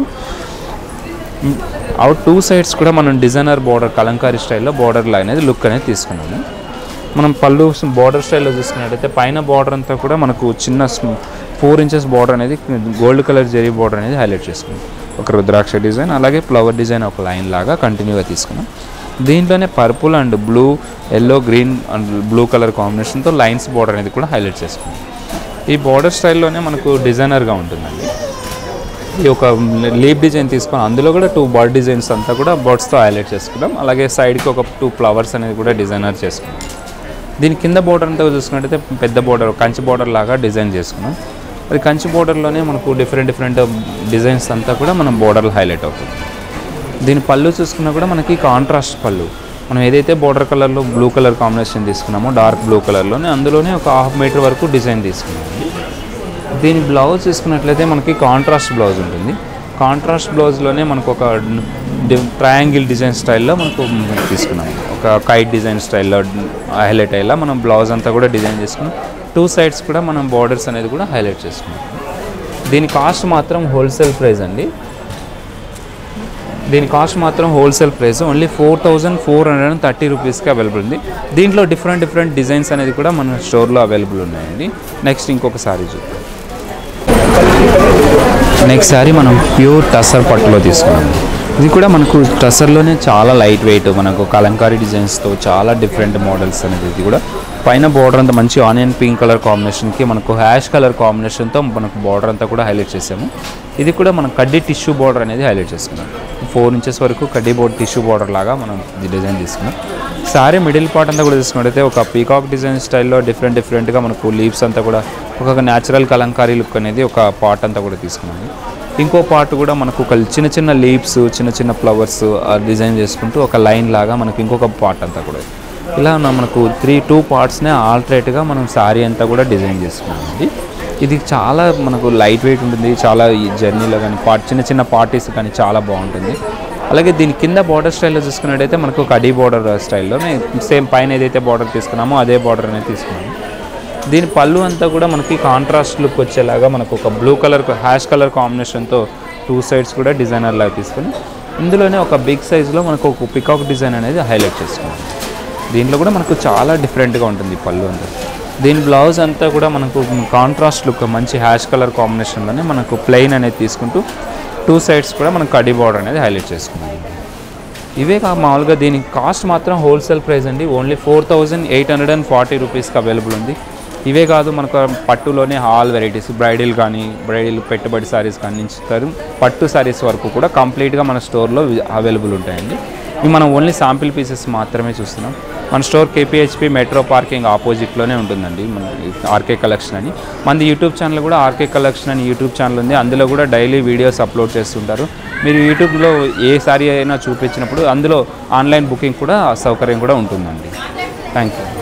అవుట్ టూ సైడ్స్ కూడా మనం డిజైనర్ బార్డర్ కలంకారీ స్టైల్లో బార్డర్ అనేది లుక్ అనేది తీసుకున్నాము మనం పళ్ళు బార్డర్ స్టైల్లో చూసుకున్నట్టయితే పైన బార్డర్ అంతా కూడా మనకు చిన్న ఫోర్ ఇంచెస్ బార్డర్ అనేది గోల్డ్ కలర్ జరీ బార్డర్ అనేది హైలైట్ చేసుకున్నాం ఒక రుద్రాక్ష డిజైన్ అలాగే ఫ్లవర్ డిజైన్ ఒక లైన్ లాగా కంటిన్యూగా తీసుకున్నాం దీంట్లోనే purple and blue yellow green and blue colour కాంబినేషన్తో లైన్స్ బార్డర్ అనేది కూడా హైలైట్ చేసుకున్నాం ఈ బార్డర్ స్టైల్లోనే మనకు డిజైనర్గా ఉంటుందండి ఈ ఒక లీప్ డిజైన్ తీసుకొని అందులో కూడా టూ బర్డ్ డిజైన్స్ అంతా కూడా బర్డ్స్తో హైలైట్ చేసుకున్నాం అలాగే సైడ్కి ఒక టూ ఫ్లవర్స్ అనేది కూడా డిజైనర్ చేసుకున్నాం దీని కింద బోర్డర్ అంతా చూసుకున్నట్టయితే పెద్ద బోర్డర్ కంచి బోర్డర్ లాగా డిజైన్ చేసుకున్నాం అది కంచి బోర్డర్లోనే మనకు డిఫరెంట్ డిఫరెంట్ డిజైన్స్ అంతా కూడా మనం బోర్డర్లో హైలైట్ అవుతుంది దీని పళ్ళు చూసుకున్నా కూడా మనకి కాంట్రాస్ట్ పళ్ళు మనం ఏదైతే బోర్డర్ కలర్లో బ్లూ కలర్ కాంబినేషన్ తీసుకున్నామో డార్క్ బ్లూ కలర్లోనే అందులోనే ఒక హాఫ్ మీటర్ వరకు డిజైన్ తీసుకున్నాం దీని బ్లౌజ్ తీసుకున్నట్లయితే మనకి కాంట్రాస్ట్ బ్లౌజ్ ఉంటుంది కాంట్రాస్ట్ బ్లౌజ్లోనే మనకు ఒక ట్రయాంగిల్ డిజైన్ స్టైల్లో మనకు తీసుకున్నాం ఒక కైట్ డిజైన్ స్టైల్లో హైలైట్ అయ్యేలా మనం బ్లౌజ్ అంతా కూడా డిజైన్ చేసుకున్నాం టూ సైడ్స్ కూడా మనం బార్డర్స్ అనేది కూడా హైలైట్ చేసుకున్నాం దీని కాస్ట్ మాత్రం హోల్సేల్ ప్రైస్ అండి దీని కాస్ట్ మాత్రం wholesale price only four thousand four hundred and thirty రూపీస్కి అవైలబుల్ ఉంది దీంట్లో డిఫరెంట్ డిఫరెంట్ డిజైన్స్ అనేది కూడా మన స్టోర్లో అవైలబుల్ ఉన్నాయండి నెక్స్ట్ ఇంకొక సారీ చూద్దాం నెక్స్ట్ సారీ మనం ప్యూర్ టసర్ పట్టులో తీసుకున్నాం ఇది కూడా మనకు టసర్లోనే చాలా లైట్ వెయిట్ మనకు కలంకారీ డిజైన్స్తో చాలా డిఫరెంట్ మోడల్స్ అనేది ఇది కూడా పైన బార్డర్ అంతా మంచి ఆనియన్ పింక్ కలర్ కాంబినేషన్కి మనకు హ్యాష్ కలర్ కాంబినేషన్తో మనకు బార్డర్ అంతా కూడా హైలైట్ చేసాము ఇది కూడా మనం కడ్డీ టిష్యూ బార్డర్ అనేది హైలైట్ చేసుకున్నాం ఫోర్ ఇంచెస్ వరకు కడ్డీ బోర్డ్ టిష్యూ బార్డర్ లాగా మనం ఇది డిజైన్ తీసుకున్నాం సారీ మిడిల్ పార్ట్ అంతా కూడా తీసుకున్నట్టయితే ఒక పీకాక్ డిజైన్ స్టైల్లో డిఫరెంట్ డిఫరెంట్గా మనకు లీవ్స్ అంతా కూడా ఒక న్యాచురల్ కలంకారీ లుక్ అనేది ఒక పార్ట్ అంతా కూడా తీసుకున్నాము ఇంకో పార్ట్ కూడా మనకు ఒక చిన్న చిన్న లీవ్స్ చిన్న చిన్న ఫ్లవర్స్ డిజైన్ చేసుకుంటూ ఒక లైన్ లాగా మనకు ఇంకొక పార్ట్ అంతా కూడా ఇలా ఉన్న మనకు త్రీ టూ పార్ట్స్నే ఆల్టరేట్గా మనం శారీ అంతా కూడా డిజైన్ చేసుకున్నామండి ఇది చాలా మనకు లైట్ వెయిట్ ఉంటుంది చాలా ఈ జర్నీలో కానీ పార్ట్ చిన్న చిన్న పార్టీస్ కానీ చాలా బాగుంటుంది అలాగే దీని కింద బార్డర్ స్టైల్లో చూసుకున్నట్టయితే మనకు కడీ బార్డర్ స్టైల్లో సేమ్ పైన ఏదైతే బార్డర్ తీసుకున్నామో అదే బార్డర్ అనేది తీసుకున్నాము దీని పళ్ళు అంతా కూడా మనకి కాంట్రాస్ట్ లుక్ వచ్చేలాగా మనకు ఒక బ్లూ కలర్ హ్యాష్ కలర్ కాంబినేషన్తో టూ సైడ్స్ కూడా డిజైనర్ లాగా తీసుకొని ఇందులోనే ఒక బిగ్ సైజులో మనకు ఒక పికాక్ డిజైన్ అనేది హైలైట్ చేసుకున్నాం దీంట్లో కూడా మనకు చాలా డిఫరెంట్గా ఉంటుంది ఈ పళ్ళు అంతా దీని బ్లౌజ్ అంతా కూడా మనకు కాంట్రాస్ట్ లుక్ మంచి హ్యాష్ కలర్ కాంబినేషన్లోనే మనకు ప్లెయిన్ అనేది తీసుకుంటూ టూ సైడ్స్ కూడా మనం కడి బార్డర్ అనేది హైలైట్ చేసుకున్నాం ఇవే కా మామూలుగా దీని కాస్ట్ మాత్రం హోల్సేల్ ప్రైస్ అండి only four thousand eight hundred and forty రూపీస్కి అవైలబుల్ ఉంది ఇవే కాదు మనకు పట్టులోనే హాల్ వెరైటీస్ బ్రైడల్ కానీ బ్రైడల్ పెట్టుబడి సారీస్ కానీ నుంచి తరు పట్టు సారీస్ వరకు కూడా కంప్లీట్గా మన స్టోర్లో అవైలబుల్ ఉంటాయండి ఇవి మనం ఓన్లీ శాంపిల్ పీసెస్ మాత్రమే చూస్తున్నాం మన స్టోర్ కేపీహెచ్పి మెట్రో పార్కింగ్ ఆపోజిట్లోనే ఉంటుందండి మన ఆర్కే కలెక్షన్ అని మనది యూట్యూబ్ ఛానల్ కూడా ఆర్కే కలెక్షన్ అని యూట్యూబ్ ఛానల్ ఉంది అందులో కూడా డైలీ వీడియోస్ అప్లోడ్ చేస్తుంటారు మీరు యూట్యూబ్లో ఏ సారీ అయినా చూపించినప్పుడు అందులో ఆన్లైన్ బుకింగ్ కూడా సౌకర్యం కూడా ఉంటుందండి థ్యాంక్ యూ